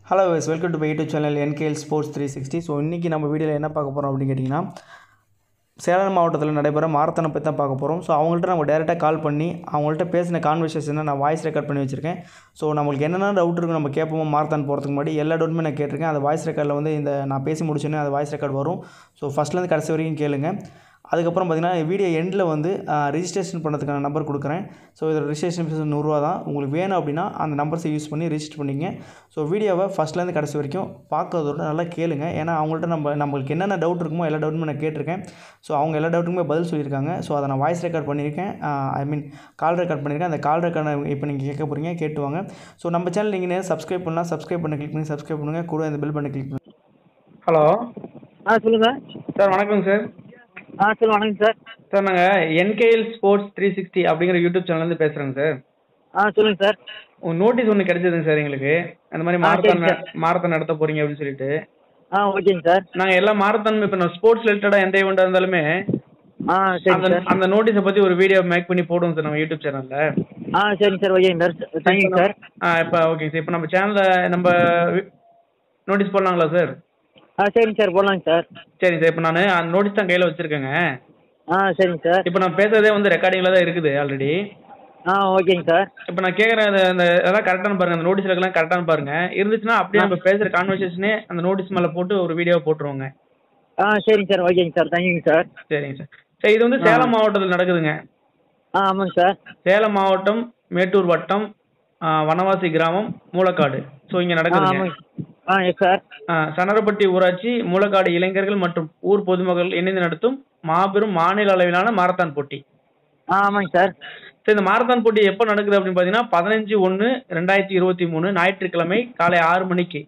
Hello வெஸ் welcome to YouTube channel NKL sports three sixty so இன்றைக்கி நம்ம வீடியோவில் என்ன பார்க்க போகிறோம் அப்படின்னு கேட்டிங்கன்னா சேலம் மாவட்டத்தில் நடைபெற மாரத்தானை பற்றி தான் பார்க்க போகிறோம் ஸோ அவங்கள்ட்ட நம்ம டேரெக்டாக கால் பண்ணி அவங்கள்ட்ட பேசின கான்வர்சேஷனை நான் வாய்ஸ் ரெக்கார்ட் பண்ணி வச்சுருக்கேன் ஸோ நம்மளுக்கு என்னென்ன டவுட் இருக்குது நம்ம கேட்போம் மாரத்தான் போகிறதுக்கு முன்னாடி எல்லா டவுட்டுமே நான் கேட்டிருக்கேன் அந்த வாய்ஸ் ரெக்கார்டில் வந்து இந்த நான் பேசி முடிச்சோன்னே அந்த வாய்ஸ் ரெக்கார்ட் வரும் ஸோ ஃபஸ்ட்லேருந்து கடைசி வரைக்கும் கேளுங்க அதுக்கப்புறம் பார்த்தீங்கன்னா வீடியோ எண்டில் வந்து ரிஜிஸ்ட்ரேஷன் பண்ணுறதுக்கான நம்பர் கொடுக்குறேன் ஸோ இதில் ரிஜிஸ்ட்ரேஷன் ஃபீஸ் நூறுரூவா தான் உங்களுக்கு வேணும் அப்படின்னா அந்த நம்பர்ஸை யூஸ் பண்ணி ரிஜிஸ்டர் பண்ணிங்க ஸோ வீடியோவை ஃபஸ்ட்லேருந்து கடைசி வரைக்கும் பார்க்கறதோட நல்லா கேளுங்க ஏன்னா அவங்கள்ட்ட நம்ம நம்மளுக்கு என்னென்ன டவுட் இருக்குமோ எல்லா டவுட்டுமே நான் கேட்டிருக்கேன் ஸோ அவங்க எல்லா டவுட்டுக்குமே பதில் சொல்லியிருக்காங்க ஸோ அதை நான் வாய்ஸ் ரெக்கார்ட் பண்ணியிருக்கேன் ஐ மீன் கால் ரெக்கார்ட் பண்ணியிருக்கேன் அந்த கால் ரெக்கார்ட் இப்போ நீங்கள் கேட்க போகிறீங்க கேட்டுவாங்க ஸோ நம்ம சேனல் நீங்கள் நேரம் சப்ஸ்கிரைப் பண்ணலாம் சப்ஸ்கிரைப் பண்ண கிளிக் பண்ணி சப்ஸ்கிரைப் பண்ணுங்கள் கூட இந்த பெல் பண்ண கிளிக் பண்ணி ஹலோ ஆ சொல்லுங்க சார் வணக்கம் சார் ஆ சொல்லு வணக்கம் சார் சார் நாங்கள் என்கேஎல் ஸ்போர்ட்ஸ் த்ரீ சிக்ஸ்டி அப்படிங்கிற யூடியூப் சேனல்லேருந்து பேசுகிறேங்க சார் ஆ சொல்லுங்க சார் உங்கள் நோட்டீஸ் ஒன்று கிடைச்சதுங்க சார் எங்களுக்கு அந்த மாதிரி ஆ, மாரத்தான் சரி, மாரத்தான் நடத்த போகிறீங்க அப்படின்னு சொல்லிட்டு ஆ ஓகேங்க சார் நாங்கள் எல்லா மாரத்தான் இப்போ நான் ஸ்போர்ட்ஸ் ரிலேட்டடாக எந்த ஈவெண்ட்டாக இருந்தாலுமே ஆ சரிங்க அந்த சார் அந்த நோட்டீஸை பற்றி ஒரு வீடியோ மேக் பண்ணி போடுவோம் சார் நம்ம யூடியூப் சேனலில் ஆ சரிங்க சார் ஓகேங்க சார் தேங்க்யூ சார் ஆ இப்போ ஓகேங்க சார் இப்போ நம்ம சேனலில் நம்ம நோட்டீஸ் போடலாங்களா சார் ஆ சரிங்க சார் போடலாங்க சார் சரிங்க சார் இப்போ நான் அந்த நோட்டீஸ் தான் கையில் வச்சுருக்கேங்க ஆ சரிங்க சார் இப்போ நான் பேசுறதே வந்து ரெக்கார்டிங்கில் தான் இருக்குது ஆல்ரெடி ஆ ஓகேங்க சார் இப்போ நான் கேட்குறேன் அந்த அந்த அதெல்லாம் கரெக்டான பாருங்க அந்த நோட்டீஸ் இருக்கலாம் கரெக்டான பாருங்க இருந்துச்சுன்னா அப்படியே நம்ம பேசுகிற கான்வர்சேஷனே அந்த நோட்டீஸ் மேலே போட்டு ஒரு வீடியோ போட்டுருவோங்க ஆ சரிங்க சார் ஓகேங்க சார் தேங்க்யூங்க சார் சரிங்க சார் சரி இது வந்து சேலம் மாவட்டத்தில் நடக்குதுங்க ஆ ஆமாங்க சார் சேலம் மாவட்டம் மேட்டூர் வட்டம் ஆ, வனவாசி கிராமம் மூலக்காடு ஸோ இங்கே ஆ நடக்குதுங்க ஆமாங்க ஆ எஸ் சார் ஆ, சனரப்பட்டி ஊராட்சி மூலக்காடு இளைஞர்கள் மற்றும் ஊர் பொதுமக்கள் இணைந்து நடத்தும் மாபெரும் மாநில அளவிலான மாரத்தான் போட்டி ஆ ஆமாங்க சார் சரி இந்த மாரத்தான் போட்டி எப்போ நடக்குது அப்படின்னு பார்த்தீங்கன்னா பதினஞ்சு ஒன்று ரெண்டாயிரத்தி இருபத்தி மூணு ஞாயிற்றுக்கிழமை காலை ஆறு மணிக்கு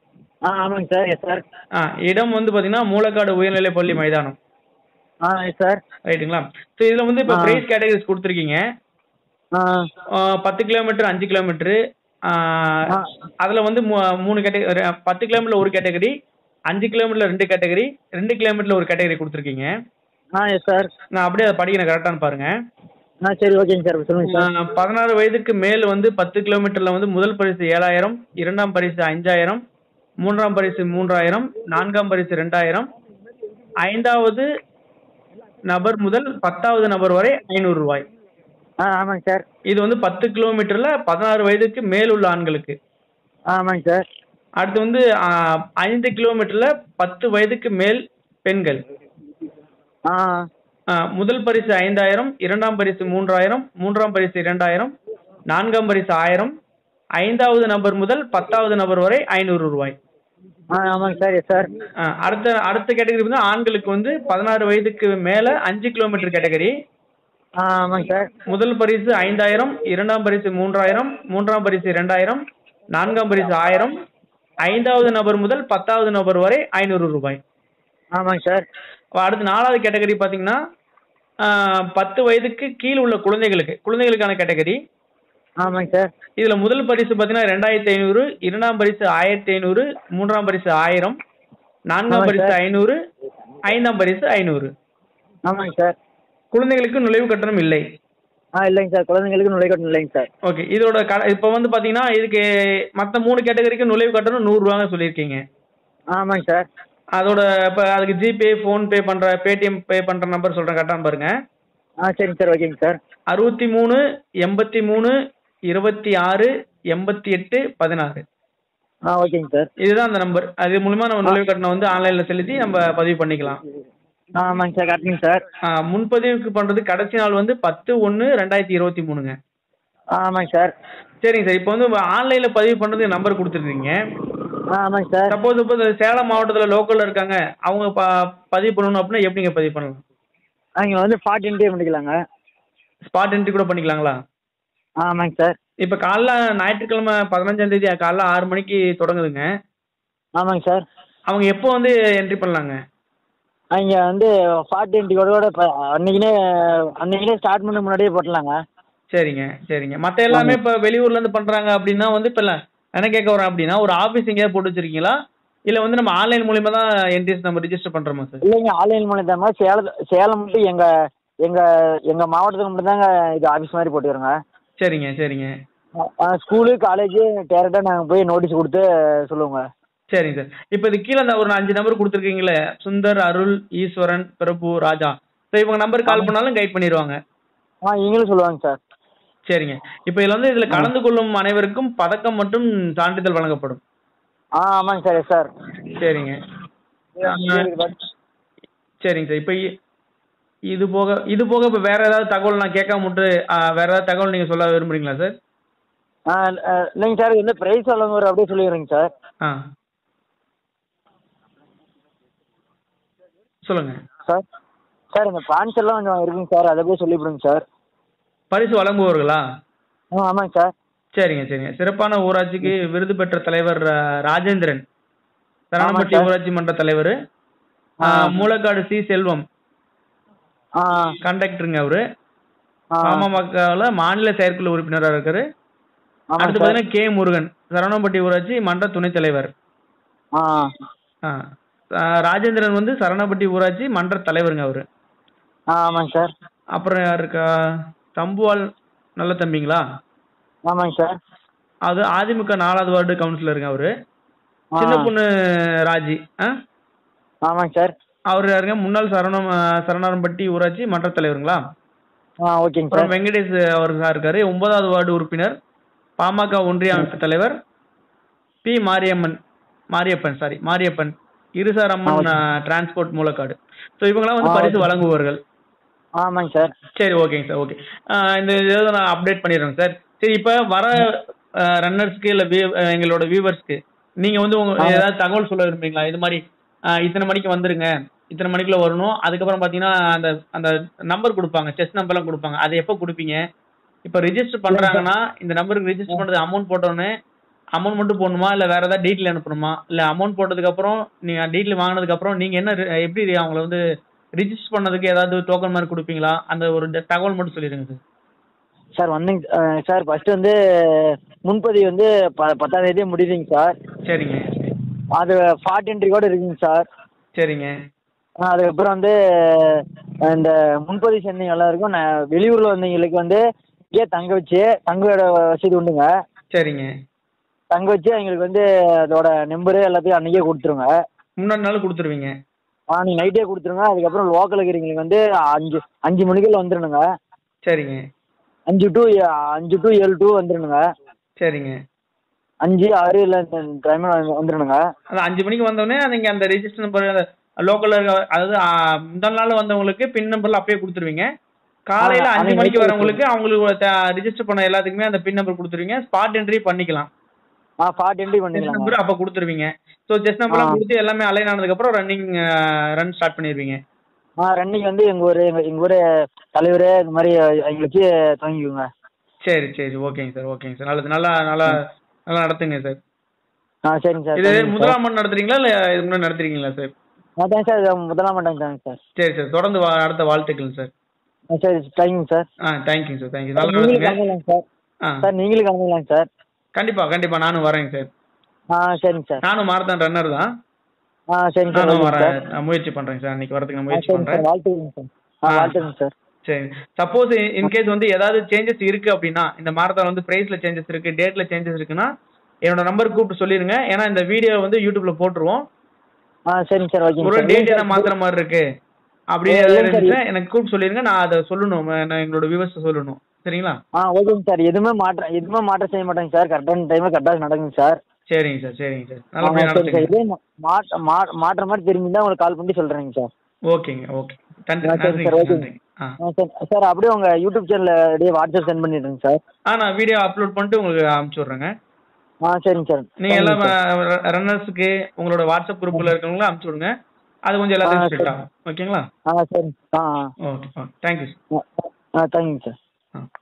ஆ ஆமாங்க சார் எஸ் சார் ஆ, இடம் வந்து பார்த்தீங்கன்னா மூலக்காடு உயர்நிலைப் பள்ளி மைதானம் ஆ எஸ் சார் ரைட்டுங்களா ஸோ இதில் வந்து இப்போ ஆ. பிரைஸ் கேட்டகரிஸ் கொடுத்துருக்கீங்க ஆ ஆ, பத்து கிலோமீட்டர் அஞ்சு கிலோமீட்டரு ஆ. அதில் வந்து மூ- மூணு கேட்டகரி பத்து கிலோமீட்டர் ஒரு கேட்டகரி அஞ்சு கிலோமீட்டர் ரெண்டு கேட்டகரி ரெண்டு கிலோமீட்டர் ஒரு கேட்டகரி கொடுத்துருக்கீங்க ஆ எஸ் சார் நான் அப்படியே அதை படிக்கிறேன் கரெக்டானு பாருங்க ஆ சரி ஓகேங்க சார் சொல்லுங்க சார் ஆ, பதினாறு வயதுக்கு மேல் வந்து பத்து கிலோமீட்டரில் வந்து முதல் பரிசு ஏழாயிரம் இரண்டாம் பரிசு அஞ்சாயிரம் மூன்றாம் பரிசு மூன்றாயிரம் நான்காம் பரிசு ரெண்டாயிரம் ஐந்தாவது நபர் முதல் பத்தாவது நபர் வரை ஐநூறு ரூபாய் ஆ ஆமாங்க சார் இது வந்து பத்து கிலோமீட்டரில் பதினாறு வயதுக்கு மேல் உள்ள ஆண்களுக்கு ஆ ஆமாங்க சார் அடுத்து வந்து ஆ, ஐந்து கிலோமீட்டரில் பத்து வயதுக்கு மேல் பெண்கள் ஆ ஆ, முதல் பரிசு ஐந்தாயிரம் இரண்டாம் பரிசு மூன்றாயிரம் மூன்றாம் பரிசு இரண்டாயிரம் நான்காம் பரிசு ஆயிரம் ஐந்தாவது நபர் முதல் பத்தாவது நபர் வரை ஐநூறு ரூபாய் ஆ ஆமாங்க சார் எஸ் சார் ஆ, அடுத்த அடுத்த கேட்டகரி வந்து ஆண்களுக்கு வந்து பதினாறு வயதுக்கு மேலே அஞ்சு கிலோமீட்டர் கேட்டகரி ஆ ஆமாங்க சார் முதல் பரிசு ஐந்தாயிரம் இரண்டாம் பரிசு மூன்றாயிரம் மூன்றாம் பரிசு ரெண்டாயிரம் நான்காம் பரிசு ஆயிரம் ஐந்தாவது நபர் முதல் பத்தாவது நபர் வரை ஐநூறு ரூபாய் ஆமாங்க சார் அடுத்து நாலாவது கேட்டகரி பார்த்தீங்கன்னா ஆ, பத்து வயதுக்கு கீழ் உள்ள குழந்தைகளுக்கு குழந்தைகளுக்கான கேட்டகரி ஆமாங்க சார் இதில் முதல் பரிசு பார்த்தீங்கன்னா ரெண்டாயிரத்தி ஐநூறு இரண்டாம் பரிசு ஆயிரத்தி ஐநூறு மூன்றாம் பரிசு ஆயிரம் நான்காம் ஆமாம் பரிசு சார். ஐநூறு ஐந்தாம் பரிசு ஐநூறு ஆமாங்க சார் குழந்தைகளுக்கு நுழைவு கட்டணம் இல்லை ஆ இல்லைங்க சார் குழந்தைங்களுக்கு நுழைக்கட்டணும் இல்லைங்க சார் ஓகே இதோட க இப்போ வந்து பார்த்தீங்கன்னா இதுக்கு மற்ற மூணு கேட்டகரிக்கு நுழைவு கட்டணம் நூறுரூவாங்க சொல்லியிருக்கீங்க ஆமாங்க சார் அதோட இப்போ அதுக்கு ஜிபே ஃபோன்பே பண்ணுற பேடிஎம் பே பண்ணுற நம்பர் சொல்கிறேன் கரெக்டாக பாருங்க ஆ சரிங்க சார் ஓகேங்க சார் அறுபத்தி மூணு எண்பத்தி மூணு இருபத்தி ஆறு எண்பத்தி எட்டு பதினாறு ஆ ஓகேங்க சார் இதுதான் அந்த நம்பர் அது மூலிமா நம்ம நுழைவு கட்டணம் வந்து ஆன்லைனில் செலுத்தி நம்ம பதிவு பண்ணிக்கலாம் ஆ ஆமாங்க சார் கரெக்டுங்க சார் ஆ, முன்பதிவுக்கு பண்ணுறது கடைசி நாள் வந்து பத்து ஒன்று ரெண்டாயிரத்தி இருபத்தி மூணுங்க ஆ ஆமாங்க சார் சரிங்க சார் இப்போ வந்து ஆன்லைனில் பதிவு பண்ணுறதுக்கு நம்பர் கொடுத்துருக்கீங்க ஆ ஆமாங்க சார் சப்போஸ் இப்போ இந்த சேலம் மாவட்டத்தில் லோக்கலில் இருக்காங்க அவங்க ப பதிவு பண்ணணும் அப்படின்னா எப்படிங்க பதிவு பண்ணலாம் இங்கே வந்து ஃபார்ட்டி என்ட்ரி பண்ணிக்கலாங்க ஸ்பாட் என்ட்ரி கூட பண்ணிக்கலாங்களா ஆ ஆமாங்க சார் இப்போ காலைல ஞாயிற்றுக்கிழமை பதினஞ்சாம் தேதி காலைல ஆறு மணிக்கு தொடங்குதுங்க ஆமாங்க சார் அவங்க எப்போ வந்து என்ட்ரி பண்ணலாங்க இங்கே வந்து ஃபார்ட்டி என்ட்ரி கூட கூட இப்போ அன்றைக்கினே அன்றைக்கினே ஸ்டார்ட் பண்ண முன்னாடியே போட்டலாங்க சரிங்க சரிங்க மற்ற எல்லாமே இப்போ வெளியூர்லேருந்து பண்ணுறாங்க அப்படின்னா வந்து இப்போ என்ன கேட்க வரேன் அப்படின்னா ஒரு ஆஃபீஸ் எங்கேயாவது போட்டு வச்சிருக்கீங்களா இல்லை வந்து நம்ம ஆன்லைன் மூலியமா தான் என்ட்ரிஸ் நம்ம ரிஜிஸ்டர் பண்ணுறோமா சார் இல்லைங்க ஆன்லைன் மூலம் தாங்க சேலம் சேலம் மட்டும் எங்கள் எங்கள் எங்கள் மாவட்டத்தில் மட்டும் தாங்க இது ஆஃபீஸ் மாதிரி போட்டுக்கிறோங்க சரிங்க சரிங்க ஸ்கூலு காலேஜு டேரெக்டாக நாங்கள் போய் நோட்டீஸ் கொடுத்து சொல்லுவோங்க சரிங்க சார் இப்போ இது கீழே இந்த ஒரு அஞ்சு நம்பர் கொடுத்துருக்கீங்களே சுந்தர் அருள் ஈஸ்வரன் பிரபு ராஜா ஸோ இவங்க நம்பர் கால் பண்ணாலும் கைட் பண்ணிடுவாங்க ஆ இவங்களும் சொல்லுவாங்க சார் சரிங்க இப்போ இதில் வந்து இதில் கலந்து கொள்ளும் அனைவருக்கும் பதக்கம் மற்றும் சான்றிதழ் வழங்கப்படும் ஆ ஆமாங்க சார் எஸ் சார் சரிங்க சரிங்க சார் இப்போ இது போக இது போக இப்போ வேற ஏதாவது தகவல் நான் கேட்காம விட்டு ஆ, வேற ஏதாவது தகவல் நீங்கள் சொல்ல விரும்புறீங்களா சார் ஆ ஆ, இல்லைங்க சார் இது வந்து ப்ரைஸ் வழங்குவார் அப்படியே சொல்லிடுறேங்க சார் ஆ சொல்லுங்க சார் சார் இந்த ப்ரான்ஸ் எல்லாம் கொஞ்சம் இருக்குங்க சார் அதை அப்படியே சொல்லிவிடுங்க சார் பரிசு வழங்குபவர்களா ஆ ஆமாங்க சார் சரிங்க சரிங்க சிறப்பான ஊராட்சிக்கு விருது பெற்ற தலைவர் ஆ, ராஜேந்திரன் சரணப்பட்டி ஆமாம் சார். ஊராட்சி மன்ற தலைவர் ஆ. மூலக்காடு சி செல்வம் ஆ கண்டக்டருங்க அவரு ஆ பாமகவில் மாநில செயற்குழு உறுப்பினராக இருக்காரு ஆமாங்க அடுத்து சார் பார்த்தீங்கன்னா கே முருகன் சரவணம்பட்டி ஊராட்சி மன்ற துணைத் தலைவர் ஆ ஆ ஆ, ராஜேந்திரன் வந்து சரணப்பட்டி ஊராட்சி மன்ற தலைவருங்க அவரு ஆ ஆமாங்க சார் அப்புறம் யார் இருக்கா தம்புவால் நல்ல தம்பிங்களா ஆமாங்க சார் அது அதிமுக நாலாவது வார்டு கவுன்சிலருங்க அவரு ஆ சின்ன பொண்ணு ராஜி ஆ ஆமாங்க சார் அவர் யாருங்க முன்னாள் சரணம் ஆ, சரணாரம்பட்டி ஊராட்சி மன்ற தலைவருங்களா ஆ ஓகேங்க அப்புறம் சார் வெங்கடேஷ் அவர் இருக்காரு ஒன்பதாவது வார்டு உறுப்பினர் பாமக ஒன்றிய அமைப்பு தலைவர் P Mariamman Mariyappan sorry Mariyappan Irusar Amman transport Moolakadu so இவங்களாம் வந்து ஆ, பரிசு ஓகே. வழங்குவார்கள் ஆமாங்க சார் சரி ஓகேங்க சார் ஓகே இந்த இதை நான் அப்டேட் பண்ணிடுறேங்க சார் சரி இப்போ வர ரன்னர்ஸ்க்கு இல்லை எங்களோட வியூவர்ஸ்க்கு நீங்கள் வந்து உங்க ஆ. ஏதாவது தகவல் சொல்ல விரும்புறீங்களா இது மாதிரி ஆ, இத்தனை மணிக்கு வந்துருங்க இத்தனை மணிக்குள்ள வரணும் அதுக்கப்புறம் பார்த்தீங்கன்னா அந்த அந்த நம்பர் கொடுப்பாங்க செஸ் நம்பர்லாம் கொடுப்பாங்க அதை எப்போ கொடுப்பீங்க இப்போ ரிஜிஸ்டர் பண்ணுறாங்கன்னா இந்த நம்பருக்கு ரிஜிஸ்டர் பண்ணுறது அமௌண்ட் போட்டோன்னே அமௌண்ட் மட்டும் போடணுமா இல்லை வேறு ஏதாவது டீட்டெயில் அனுப்பணுமா இல்லை அமௌண்ட் போட்டதுக்கப்புறம் நீங்கள் டீட்டெயில் வாங்கினதுக்கப்புறம் நீங்கள் என்ன re- எப்படி அவங்கள வந்து ரிஜிஸ்டர் பண்ணதுக்கு ஏதாவது டோக்கன் மாதிரி கொடுப்பீங்களா அந்த ஒரு ட- தகவல் மட்டும் சொல்லிடுங்க சார் சார் வந்துங்க ஆ, சார் ஃபர்ஸ்ட் வந்து முன்பதிவு வந்து ப பத்தாம் தேதியே முடியுதுங்க சார் சரிங்க அது ஃபார்ட்டி என்ட்ரி கூட இருக்குங்க சார் சரிங்க ஆ, அதுக்கப்புறம் வந்து இந்த முன்பதிவு செஞ்சவங்க எல்லாருக்கும் நான் வெளியூரில் வந்தவங்களுக்கு வந்து இங்கே தங்க வச்சு தங்கோட வசதி உண்டுங்க சரிங்க தங்க வச்சு எங்களுக்கு வந்து அதோட நம்பரு எல்லாத்தையும் அன்றைக்கே கொடுத்துருங்க முன்னாடி நாள் கொடுத்துருவீங்க ஆ நீங்கள் நைட்டே கொடுத்துருங்க அதுக்கப்புறம் லோக்கல் இருக்கிறவங்களுக்கு வந்து அஞ்சு அஞ்சு மணிக்குள்ள வந்துடணுங்க சரிங்க அஞ்சு டு அஞ்சு டு ஏழு டு வந்துடணுங்க சரிங்க அஞ்சு ஆறு இல்லை இந்த டைமில் வந்துடணுங்க அந்த அஞ்சு மணிக்கு வந்தோடனே நீங்கள் அந்த ரெஜிஸ்டர் நம்பர் அந்த லோக்கலில் அதாவது ஆ, முதல் நாள் வந்தவங்களுக்கு பின் நம்பரில் அப்பயே கொடுத்துருவீங்க காலையில் ஆ, அஞ்சு அன்னைக்கு மணிக்கு night வரவங்களுக்கு அவங்களுக்கு ரிஜிஸ்டர் பண்ண எல்லாத்துக்குமே அந்த பின் நம்பர் கொடுத்துருவீங்க ஸ்பாட் என்ட்ரி பண்ணிக்கலாம் ஆ ஃபார்ட்டி என்ட்ரி செஸ் பண்ணிக்கலாங்க நம்பர் அப்போ கொடுத்துருவீங்க ஸோ செஸ் நம்பர்லாம் ஆ. கொடுத்து எல்லாமே அலைன் ஆனதுக்கப்புறம் ரன்னிங் ரன் ஸ்டார்ட் பண்ணிடுவீங்க ஆ ரன்னிங் வந்து எங்கள் ஊர் எங்கள் எங்கள் ஊர் தலைவர் இந்த மாதிரி எங்களை வச்சு துவங்கிக்குங்க சரி சரி ஓகேங்க சார் ஓகேங்க சார் நல்லது நல்லா நல்லா நல்லா நடத்துங்க சார் ஆ சரிங்க சார் இது தேங்க்யூங்க சார். முதலாம் ஆண்டு நடத்துறீங்களா இல்லை இதுக்கு முன்னாடி நடத்துறீங்களா சார் ஆ தேங்க்ஸ் சார் இது முதலாம் மாட்டாங்க தாங்க சார் சரி சார் தொடர்ந்து வா- அடுத்த வாழ்த்துக்கள் சார் ஆ சரி தேங்க்யூங்க சார் ஆ தேங்க்யூ சார் தேங்க்யூ நல்லா நீங்களும் நடத்துங்க கலந்துக்கலாங்க சார் ஆ சார் நீங்களும் கலந்துக்கலாங்க சார் கண்டிப்பா கண்டிப்பா நானும் வரேங்க சார் ஆ சரிங்க சார் நானும் மாரத்தான் ரன்னர் தான் ஆ சரிங்க சார் நானும் ஓகேங்க வரேன் சார் நான் முயற்சி பண்றேங்க சார் அன்னைக்கு வரதுக்கு நான் ஆ முயற்சி சரிங்க பண்றேன் சார் வாழ்த்துக்கங்க சார் ஆ ஆ. வாழ்த்துக்கங்க சார் சரி சப்போஸ் இன்கேஸ் வந்து ஏதாவது சேஞ்சஸ் இருக்கு அப்படின்னா இந்த மாரத்தான் வந்து பிரைஸ்ல சேஞ்சஸ் இருக்கு டேட்ல சேஞ்சஸ் இருக்குன்னா என்னோட நம்பர் கூப்பிட்டு சொல்லிருங்க ஏன்னா இந்த வீடியோ வந்து யூடியூப்ல போட்டுருவோம் ஆ சரிங்க சார் ஓகேங்க ஒரு சார் டேட் என்ன மாத்துற மாதிரி இருக்கு அப்படின்னு இல்ல, ஏதாவது இல்லைங்க சார். இருந்துச்சுன்னா எனக்கு கூப்பிட்டு சொல்லிருங்க நான் அதை சொல்லணும் நான் எங்களோட வியூவர்ஸ் சொல்லணும் சரிங்களா ஆ ஓகேங்க சார் எதுவுமே மாற்றம் எதுவுமே மாற்றம் செய்ய மாட்டேங்க சார் கரெக்டான டைமில் கரெக்டாக நடக்குங்க சார் சரிங்க சார் சரிங்க சார் ஆ, நல்லபடியா சரி சார் நடத்துங்க இதே மா- மாற்ற மா- மாற்ற மாதிரி தெரிஞ்சுதான் உங்களுக்கு கால் பண்ணி சொல்கிறேங்க சார் ஓகேங்க ஓகே நன்றி ஆ, சரி நன்றிங்க சார், சார் ஓகேங்க. நன்றிங்க ஆ ஆ சார் சார் அப்படியே உங்கள் யூடியூப் சேனலில் அப்படியே வாட்ஸ்அப் சென்ட் பண்ணிடுங்க சார் ஆ நான் வீடியோ அப்லோட் பண்ணிட்டு உங்களுக்கு அனுப்பிச்சி விட்றேங்க ஆ சரிங்க சார் நீங்க தேங்க்யூ எல்லாம் சார். ரன்னர்ஸுக்கு உங்களோட வாட்ஸ்அப் குரூப்ல இருக்கவங்கள அனுப்பிச்சு விடுங்க அது கொஞ்சம் எல்லாத்தையும் ஆ, ஸ்ப்ரெட் சரி. ஆகும் ஓகேங்களா ஆ சரி ஆ ஆ ஓகே ஓகே தேங்க்யூ ஆ, ஆ தேங்க்யூங்க சார் ஆ